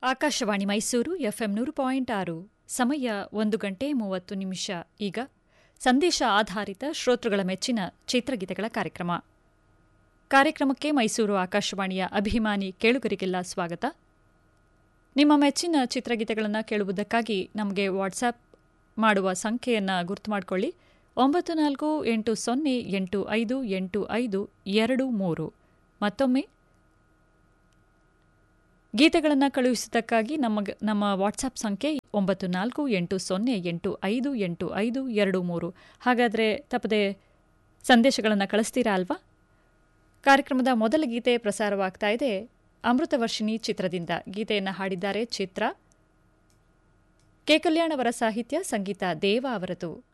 Akashvani Mysuru FM ನೂರು point ಆರು ಸಮಯ ಒಂದು ಗಂಟೆ ಮೂವತ್ತು ನಿಮಿಷ ಈಗ ಸಂದೇಶ ಆಧಾರಿತ ಶ್ರೋತೃಗಳ ಮೆಚ್ಚಿನ ಚಿತ್ರಗೀತೆಗಳ ಕಾರ್ಯಕ್ರಮ ಕಾರ್ಯಕ್ರಮಕ್ಕೆ ಮೈಸೂರು ಆಕಾಶವಾಣಿಯ ಅಭಿಮಾನಿ ಕೇಳುಗರಿಗೆಲ್ಲ ಸ್ವಾಗತ ನಿಮ್ಮ ಮೆಚ್ಚಿನ ಚಿತ್ರಗೀತೆಗಳನ್ನು ಕೇಳುವುದಕ್ಕಾಗಿ ನಮಗೆ ವಾಟ್ಸ್ಆಪ್ ಮಾಡುವ ಸಂಖ್ಯೆಯನ್ನು ಗುರ್ತು ಮಾಡಿಕೊಳ್ಳಿ ಒಂಬತ್ತು ನಾಲ್ಕು ಎಂಟು ಸೊನ್ನೆ ಎಂಟು ಐದು ಎಂಟು ಐದು ಎರಡು ಮೂರು ಮತ್ತೊಮ್ಮೆ ಗೀತೆಗಳನ್ನು ಕಳುಹಿಸಿದ್ದಕ್ಕಾಗಿ ನಮ್ಮ ನಮ್ಮ ವಾಟ್ಸಪ್ ಸಂಖ್ಯೆ ಒಂಬತ್ತು ನಾಲ್ಕು ಎಂಟು ಸೊನ್ನೆ ಎಂಟು ಐದು ಎಂಟು ಐದು ಎರಡು ಮೂರು ಹಾಗಾದರೆ ತಪ್ಪದೆ ಸಂದೇಶಗಳನ್ನು ಕಳಿಸ್ತೀರಾ ಅಲ್ವಾ ಕಾರ್ಯಕ್ರಮದ ಮೊದಲ ಗೀತೆ ಪ್ರಸಾರವಾಗ್ತಾ ಇದೆ ಅಮೃತವರ್ಷಿಣಿ ಚಿತ್ರದಿಂದ ಗೀತೆಯನ್ನು ಹಾಡಿದ್ದಾರೆ ಚಿತ್ರ ಕೆ ಕಲ್ಯಾಣ್ ಅವರ ಸಾಹಿತ್ಯ ಸಂಗೀತ ದೇವ ಅವರದು